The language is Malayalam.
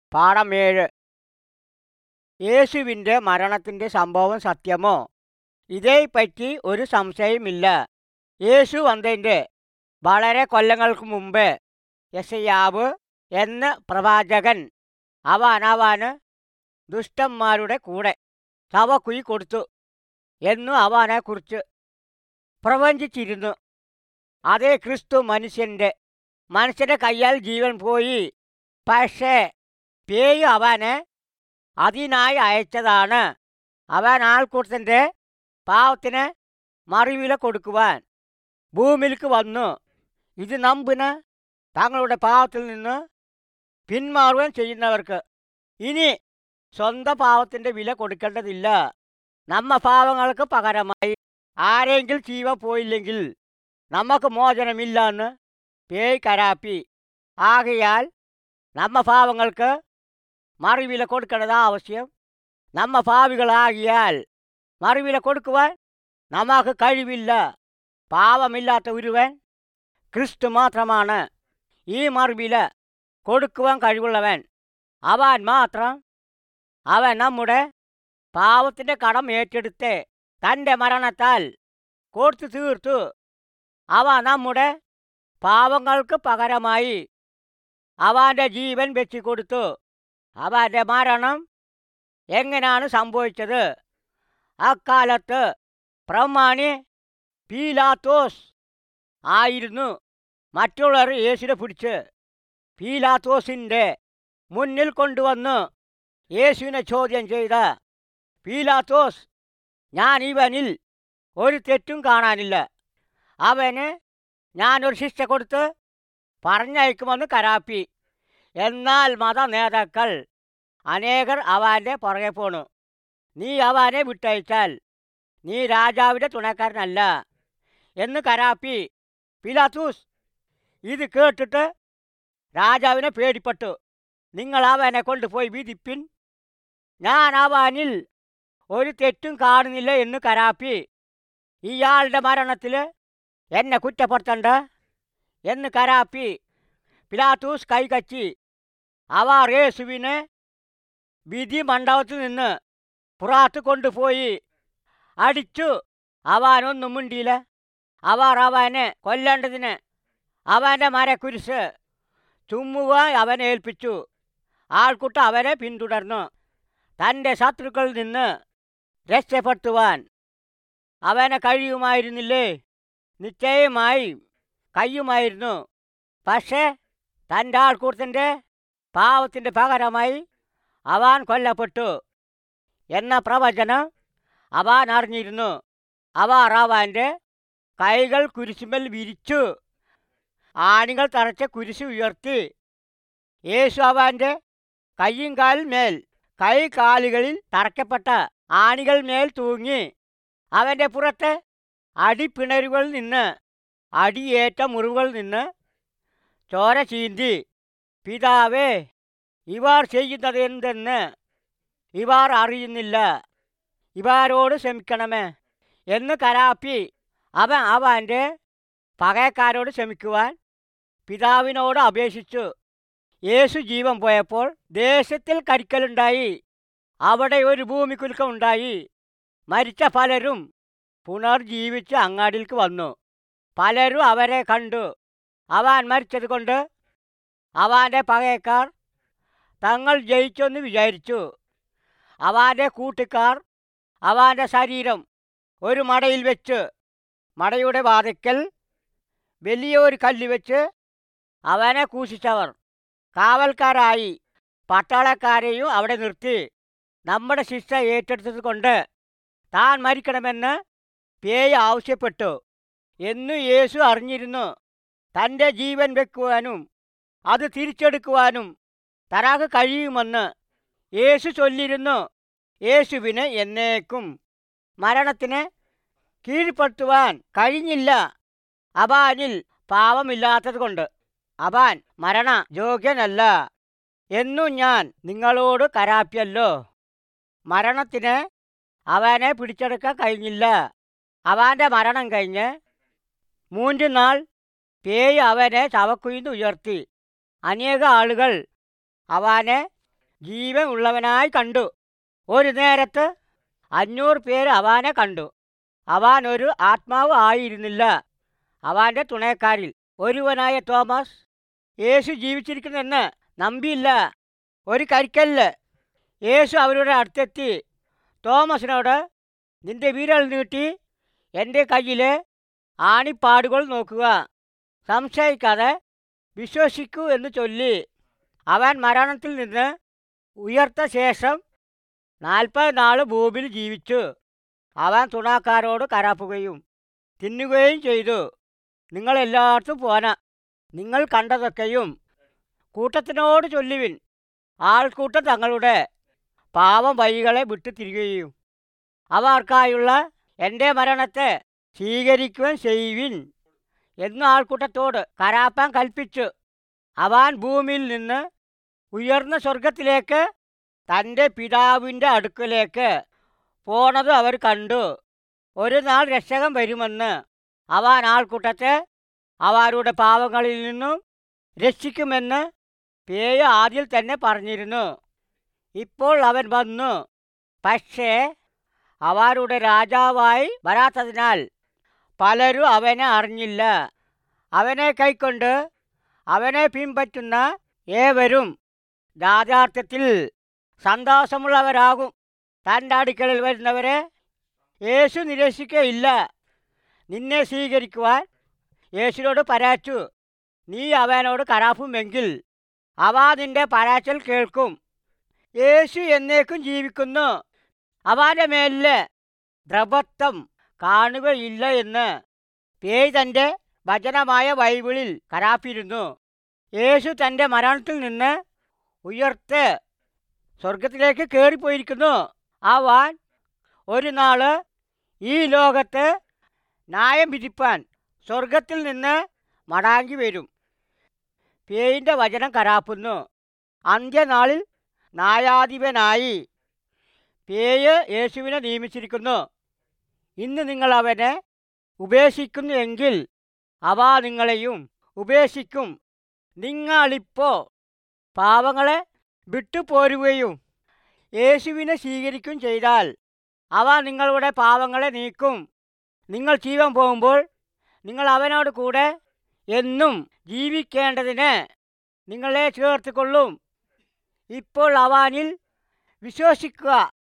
പാഠം ഏഴ് യേശുവിൻ്റെ മരണത്തിൻ്റെ സംഭവം സത്യമോ ഇതേപ്പറ്റി ഒരു സംശയമില്ല യേശു വന്നതിൻ്റെ വളരെ കൊല്ലങ്ങൾക്ക് മുമ്പ് യശയാവ് എന്ന പ്രവാചകൻ അവനവന് ദുഷ്ടന്മാരുടെ കൂടെ ശവക്കുഴി കൊടുത്തു എന്നു അവനെക്കുറിച്ച് പ്രവചിച്ചിരുന്നു അതേ ക്രിസ്തു മനുഷ്യൻ്റെ മനുഷ്യൻ്റെ കയ്യാൽ ജീവൻ പോയി പക്ഷേ പേയ് അവനെ അതിനായി അയച്ചതാണ് അവൻ ആൾക്കൂട്ടത്തിൻ്റെ പാവത്തിന് മറിവില കൊടുക്കുവാൻ ഭൂമിയിലേക്ക് വന്നു ഇത് നമ്പിന് തങ്ങളുടെ പാവത്തിൽ നിന്ന് പിന്മാറുവാൻ ചെയ്യുന്നവർക്ക് ഇനി സ്വന്തം പാവത്തിൻ്റെ വില കൊടുക്കേണ്ടതില്ല നമ്മ പാവങ്ങൾക്ക് പകരമായി ആരെങ്കിലും ജീവ പോയില്ലെങ്കിൽ നമുക്ക് മോചനമില്ല എന്ന് പേയ് കരാപ്പി ആകയാൽ നമ്മ പാവങ്ങൾക്ക് മറിവില കൊടുക്കേണ്ടത് ആവശ്യം നമ്മ ഭാവികളാകിയാൽ മറിവില കൊടുക്കുവാൻ നമുക്ക് കഴിവില്ല പാവമില്ലാത്ത ഒരുവൻ ക്രിസ്തു മാത്രമാണ് ഈ മറുവില കൊടുക്കുവാൻ കഴിവുള്ളവൻ അവൻ മാത്രം അവൻ നമ്മുടെ പാവത്തിൻ്റെ കടം ഏറ്റെടുത്ത് തൻ്റെ മരണത്താൽ കൊടുത്തു തീർത്തു അവ നമ്മുടെ പാവങ്ങൾക്ക് പകരമായി അവൻ്റെ ജീവൻ വെച്ചു കൊടുത്തു അവൻ്റെ മരണം എങ്ങനെയാണ് സംഭവിച്ചത് അക്കാലത്ത് പ്രമാണി പീലാത്തോസ് ആയിരുന്നു മറ്റുള്ളവർ യേശുവിനെ പിടിച്ച് പീലാത്തോസിൻ്റെ മുന്നിൽ കൊണ്ടുവന്ന് യേശുവിനെ ചോദ്യം ചെയ്ത പീലാത്തോസ് ഞാൻ ഇവനിൽ ഒരു തെറ്റും കാണാനില്ല അവന് ഞാനൊരു ശിക്ഷ കൊടുത്ത് പറഞ്ഞയക്കുമെന്ന് കരാപ്പി എന്നാൽ മത നേതാക്കൾ അനേകർ അവൻ്റെ പുറകെ പോണു നീ അവനെ വിട്ടയച്ചാൽ നീ രാജാവിൻ്റെ തുണക്കാരനല്ല എന്ന് കരാപ്പി പിലാത്തൂസ് ഇത് കേട്ടിട്ട് രാജാവിനെ പേടിപ്പെട്ടു നിങ്ങൾ അവനെ കൊണ്ടുപോയി വിധിപ്പിൻ ഞാൻ അവനിൽ ഒരു തെറ്റും കാണുന്നില്ല എന്ന് കരാപ്പി ഇയാളുടെ മരണത്തിൽ എന്നെ കുറ്റപ്പെടുത്തണ്ട എന്ന് കരാപ്പി പിലാത്തൂസ് കൈകച്ചി അവർ യേശുവിനെ വിധി മണ്ഡപത്തിൽ നിന്ന് പുറത്ത് കൊണ്ടുപോയി അടിച്ചു അവനൊന്നും മിണ്ടിയില്ല അവർ അവനെ കൊല്ലേണ്ടതിന് അവൻ്റെ മരക്കുരിശ് ചുമ്മുവാൻ അവനെ ഏൽപ്പിച്ചു ആൾക്കൂട്ടം അവനെ പിന്തുടർന്നു തൻ്റെ ശത്രുക്കളിൽ നിന്ന് രക്ഷപ്പെടുത്തുവാൻ അവനെ കഴിയുമായിരുന്നില്ലേ നിശ്ചയമായി കഴിയുമായിരുന്നു പക്ഷേ തൻ്റെ ആൾക്കൂട്ടത്തിൻ്റെ പാവത്തിൻ്റെ പകരമായി അവൻ കൊല്ലപ്പെട്ടു എന്ന പ്രവചനം അവൻ അറിഞ്ഞിരുന്നു അവർ അവൻ്റെ കൈകൾ കുരിശുമേൽ വിരിച്ചു ആണികൾ തറച്ച കുരിശ് ഉയർത്തി യേശു അവൻ്റെ കയ്യും കാൽ മേൽ കൈ കാലുകളിൽ തറക്കപ്പെട്ട ആണികൾ മേൽ തൂങ്ങി അവൻ്റെ പുറത്ത് അടിപ്പിണരുകളിൽ നിന്ന് അടിയേറ്റ മുറിവുകളിൽ നിന്ന് ചോര ചീന്തി പിതാവേ ഇവർ ചെയ്യുന്നത് എന്തെന്ന് ഇവർ അറിയുന്നില്ല ഇവരോട് ക്ഷമിക്കണമേ എന്ന് കരാപ്പി അവൻ അവൻ്റെ പകയക്കാരോട് ക്ഷമിക്കുവാൻ പിതാവിനോട് അപേക്ഷിച്ചു യേശു ജീവൻ പോയപ്പോൾ ദേശത്തിൽ കരിക്കലുണ്ടായി അവിടെ ഒരു ഭൂമിക്കുലുക്കം ഉണ്ടായി മരിച്ച പലരും പുനർജീവിച്ച് അങ്ങാടിയിലേക്ക് വന്നു പലരും അവരെ കണ്ടു അവൻ മരിച്ചത് കൊണ്ട് അവൻ്റെ പകയക്കാർ തങ്ങൾ ജയിച്ചെന്ന് വിചാരിച്ചു അവൻ്റെ കൂട്ടുകാർ അവൻ്റെ ശരീരം ഒരു മടയിൽ വെച്ച് മടയുടെ വാതിക്കൽ വലിയൊരു കല്ല് വെച്ച് അവനെ കൂശിച്ചവർ കാവൽക്കാരായി പട്ടാളക്കാരെയും അവിടെ നിർത്തി നമ്മുടെ ശിക്ഷ ഏറ്റെടുത്തത് കൊണ്ട് താൻ മരിക്കണമെന്ന് പേയ് ആവശ്യപ്പെട്ടു എന്നു യേശു അറിഞ്ഞിരുന്നു തൻ്റെ ജീവൻ വെക്കുവാനും അത് തിരിച്ചെടുക്കുവാനും തരാക്ക് കഴിയുമെന്ന് യേശു ചൊല്ലിയിരുന്നു യേശുവിന് എന്നേക്കും മരണത്തിന് കീഴ്പ്പെടുത്തുവാൻ കഴിഞ്ഞില്ല അബാനിൽ പാവമില്ലാത്തത് കൊണ്ട് അബാൻ മരണ യോഗ്യനല്ല എന്നു ഞാൻ നിങ്ങളോട് കരാപ്പിയല്ലോ മരണത്തിന് അവനെ പിടിച്ചെടുക്കാൻ കഴിഞ്ഞില്ല അവൻ്റെ മരണം കഴിഞ്ഞ് മൂന്ന് നാൾ പേയ് അവനെ ശവക്കുയിന്ന് ഉയർത്തി അനേക ആളുകൾ അവനെ ജീവൻ ഉള്ളവനായി കണ്ടു ഒരു നേരത്ത് അഞ്ഞൂറ് പേര് അവനെ കണ്ടു അവൻ ഒരു ആത്മാവ് ആയിരുന്നില്ല അവൻ്റെ തുണയക്കാരിൽ ഒരുവനായ തോമസ് യേശു ജീവിച്ചിരിക്കുന്നെന്ന് നമ്പിയില്ല ഒരു കരിക്കല്ല് യേശു അവരുടെ അടുത്തെത്തി തോമസിനോട് നിന്റെ വിരൽ നീട്ടി എൻ്റെ കയ്യിലെ ആണിപ്പാടുകൾ നോക്കുക സംശയിക്കാതെ വിശ്വസിക്കൂ എന്ന് ചൊല്ലി അവൻ മരണത്തിൽ നിന്ന് ഉയർത്ത ശേഷം നാൽപ്പത് നാൾ ഭൂമിയിൽ ജീവിച്ചു അവൻ തുണാക്കാരോട് കരാപ്പുകയും തിന്നുകയും ചെയ്തു നിങ്ങളെല്ലായിടത്തും പോന നിങ്ങൾ കണ്ടതൊക്കെയും കൂട്ടത്തിനോട് ചൊല്ലുവിൻ ആൾക്കൂട്ടം തങ്ങളുടെ പാവം വഴികളെ വിട്ടു തിരികെയും അവർക്കായുള്ള എൻ്റെ മരണത്തെ സ്വീകരിക്കുവാൻ ചെയ്യുവിൻ എന്ന് ആൾക്കൂട്ടത്തോട് കരാപ്പാൻ കൽപ്പിച്ചു അവൻ ഭൂമിയിൽ നിന്ന് ഉയർന്ന സ്വർഗത്തിലേക്ക് തൻ്റെ പിതാവിൻ്റെ അടുക്കലേക്ക് പോണത് അവർ കണ്ടു ഒരു നാൾ രക്ഷകൻ വരുമെന്ന് അവൻ ആൾക്കൂട്ടത്തെ അവരുടെ പാവങ്ങളിൽ നിന്നും രക്ഷിക്കുമെന്ന് പേയ ആദ്യം തന്നെ പറഞ്ഞിരുന്നു ഇപ്പോൾ അവൻ വന്നു പക്ഷേ അവരുടെ രാജാവായി വരാത്തതിനാൽ പലരും അവനെ അറിഞ്ഞില്ല അവനെ കൈക്കൊണ്ട് അവനെ പിൻപറ്റുന്ന ഏവരും യാഥാർത്ഥ്യത്തിൽ സന്തോഷമുള്ളവരാകും തൻ്റെ അടുക്കളയിൽ വരുന്നവരെ യേശു നിരസിക്കയില്ല നിന്നെ സ്വീകരിക്കുവാൻ യേശുവിനോട് പരാച്ചു നീ അവനോട് കരാഫുമെങ്കിൽ അവ നിന്റെ പരാച്ചൽ കേൾക്കും യേശു എന്നേക്കും ജീവിക്കുന്നു അവൻ്റെ മേലില് ദ്രവത്വം കാണുകയില്ല എന്ന് പേയ് തൻ്റെ വചനമായ ബൈബിളിൽ കരാപ്പിരുന്നു യേശു തൻ്റെ മരണത്തിൽ നിന്ന് ഉയർത്ത് സ്വർഗത്തിലേക്ക് കയറിപ്പോയിരിക്കുന്നു അവൻ ഒരു നാള് ഈ ലോകത്ത് ന്യായം വിധിപ്പാൻ സ്വർഗത്തിൽ നിന്ന് മടങ്ങി വരും പേയിൻ്റെ വചനം കരാപ്പുന്നു അന്ത്യനാളിൽ ന്യായാധിപനായി പേയ് യേശുവിനെ നിയമിച്ചിരിക്കുന്നു ഇന്ന് നിങ്ങൾ അവനെ ഉപേക്ഷിക്കുന്നു എങ്കിൽ അവ നിങ്ങളെയും ഉപേക്ഷിക്കും നിങ്ങളിപ്പോൾ പാവങ്ങളെ വിട്ടുപോരുകയും യേശുവിനെ സ്വീകരിക്കുകയും ചെയ്താൽ അവ നിങ്ങളുടെ പാവങ്ങളെ നീക്കും നിങ്ങൾ ജീവൻ പോകുമ്പോൾ നിങ്ങൾ അവനോട് കൂടെ എന്നും ജീവിക്കേണ്ടതിന് നിങ്ങളെ ചേർത്തുകൊള്ളും ഇപ്പോൾ അവനിൽ വിശ്വസിക്കുക